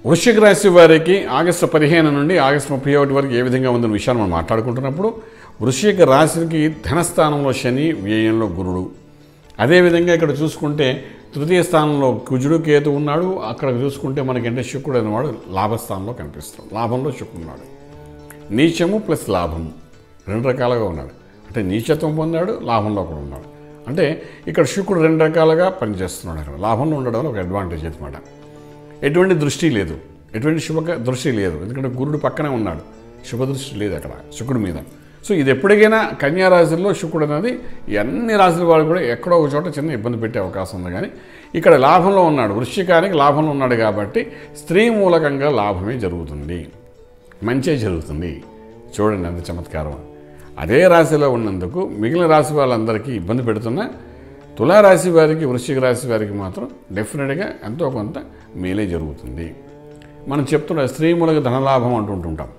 వృశ్చిక రాశి వారికి ఆగస్టు పదిహేను నుండి ఆగస్టు ముప్పై ఒకటి వరకు ఏ విధంగా ఉందన్న విషయాన్ని మనం మాట్లాడుకుంటున్నప్పుడు వృశ్చిక రాశికి ధనస్థానంలో శని వ్యయంలో గురుడు అదేవిధంగా ఇక్కడ చూసుకుంటే తృతీయ స్థానంలో కుజుడు కేతు ఉన్నాడు అక్కడ చూసుకుంటే మనకంటే శుక్రుడు అనేవాడు లాభస్థానంలో కనిపిస్తాడు లాభంలో శుక్రుడు ఉన్నాడు నీచము ప్లస్ లాభము రెండు రకాలుగా ఉన్నాడు అంటే నీచత్వం పొందాడు లాభంలో కూడా ఉన్నాడు అంటే ఇక్కడ శుక్రుడు రెండు రకాలుగా పనిచేస్తున్నాడు అక్కడ లాభంలో ఉండడం వల్ల ఒక అడ్వాంటేజ్ అనమాట ఎటువంటి దృష్టి లేదు ఎటువంటి శుభ దృష్టి లేదు ఎందుకంటే గురుడు పక్కనే ఉన్నాడు శుభ దృష్టి లేదు అక్కడ శుక్రుడి మీద సో ఇది ఎప్పటికైనా కన్యా రాశుల్లో శుక్రుడు అనేది ఈ అన్ని రాశుల వాళ్ళు కూడా ఎక్కడో ఒక చోట చిన్న ఇబ్బంది పెట్టే అవకాశం ఉంది కానీ ఇక్కడ లాభంలో ఉన్నాడు వృశ్చికానికి లాభంలో ఉన్నాడు కాబట్టి స్త్రీ మూలకంగా లాభమే జరుగుతుంది మంచే జరుగుతుంది చూడండి ఎంత చమత్కారం అదే రాశిలో ఉన్నందుకు మిగిలిన రాశి వాళ్ళందరికీ ఇబ్బంది పెడుతున్నా తులారాశి వారికి వృశ్చిక రాశి వారికి మాత్రం డెఫినెట్గా ఎంతో కొంత మేలే జరుగుతుంది మనం చెప్తున్న స్త్రీ మూలక ధనలాభం అంటుంటుంటాం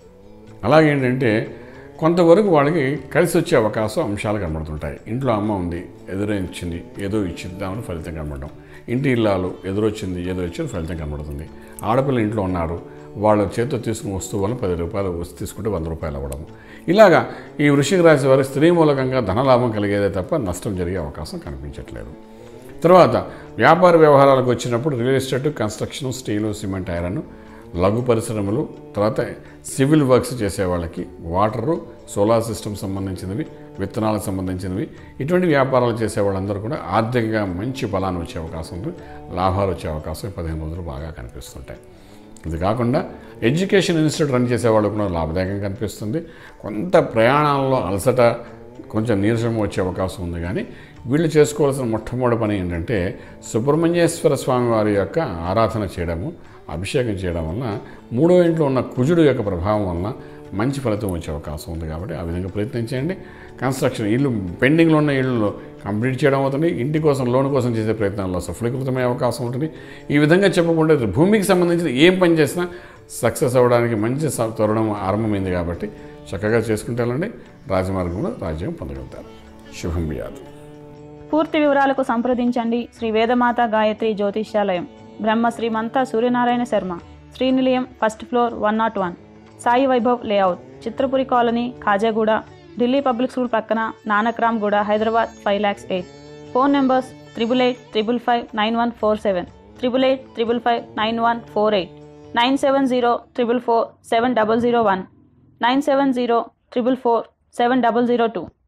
అలాగేంటంటే కొంతవరకు వాళ్ళకి కలిసి వచ్చే అవకాశం అంశాలు కనబడుతుంటాయి ఇంట్లో అమ్మ ఉంది ఎదురు ఇచ్చింది ఏదో ఇచ్చిద్దామని ఫలితం కనబడడం ఇంటి ఇల్లాలు ఎదురొచ్చింది ఏదో ఇచ్చింది ఫలితం కనబడుతుంది ఆడపిల్ల ఇంట్లో ఉన్నారు వాళ్ళ చేతితో తీసుకున్న వస్తువు వల్ల పది రూపాయలు వస్తు తీసుకుంటే వంద రూపాయలు అవ్వడం ఇలాగా ఈ వృషిక రాశి వారికి స్త్రీ మూలకంగా ధనలాభం కలిగేదే తప్ప నష్టం జరిగే అవకాశం కనిపించట్లేదు తర్వాత వ్యాపార వ్యవహారాలకు వచ్చినప్పుడు real estate construction steel cement iron లఘు పరిశ్రమలు తర్వాత సివిల్ వర్క్స్ చేసే వాళ్ళకి వాటరు సోలార్ సిస్టమ్ సంబంధించినవి విత్తనాలకు సంబంధించినవి ఇటువంటి వ్యాపారాలు చేసే వాళ్ళందరూ కూడా ఆర్థికంగా మంచి బలాన్ని వచ్చే అవకాశం ఉంది లాభాలు వచ్చే అవకాశం ఈ పదిహేను రోజులు బాగా కనిపిస్తుంటాయి ఇది కాకుండా ఎడ్యుకేషన్ ఇన్స్టిట్యూట్ రన్ చేసే వాళ్ళకు కూడా లాభదాయకం కనిపిస్తుంది కొంత ప్రయాణాల్లో అలసట కొంచెం నీరసం వచ్చే అవకాశం ఉంది కానీ వీళ్ళు చేసుకోవాల్సిన మొట్టమొదటి పని ఏంటంటే సుబ్రహ్మణ్యేశ్వర స్వామి వారి యొక్క ఆరాధన చేయడము అభిషేకం చేయడం వలన మూడో ఇంట్లో ఉన్న కుజుడు యొక్క ప్రభావం వలన మంచి ఫలితం వచ్చే అవకాశం ఉంది కాబట్టి ఆ విధంగా ప్రయత్నించండి కన్స్ట్రక్షన్ ఇల్లు పెండింగ్లో ఉన్న ఇళ్ళు కంప్లీట్ చేయడం అవుతుంది ఇంటి కోసం లోన్ కోసం చేసే ప్రయత్నాల్లో సఫలీకృతమయ్యే అవకాశం ఉంటుంది ఈ విధంగా చెప్పకుండా భూమికి సంబంధించిన ఏం పని చేసినా సక్సెస్ అవ్వడానికి మంచి స- తరుణం ఆరంభమైంది కాబట్టి చక్కగా చేసుకుంటే వెళ్ళండి రాజమార్గంలో రాజ్యం పొందగలుగుతారు శుభం బియాదు పూర్తి వివరాలకు సంప్రదించండి Shri Vedamata Gayatri Jyotishyalayam Brahma Shrimantha Suryanarayana Sharma Shrinilayam first floor one not one Sai Vaibhav layout Chitrapuri colony Khajaguda Delhi public school పక్కన Nanakramguda Hyderabad five lakhs eight phone numbers triple eight triple five nine one four seven triple eight triple five nine one four eight nine seven zero triple four seven double zero one nine seven zero triple four seven double zero two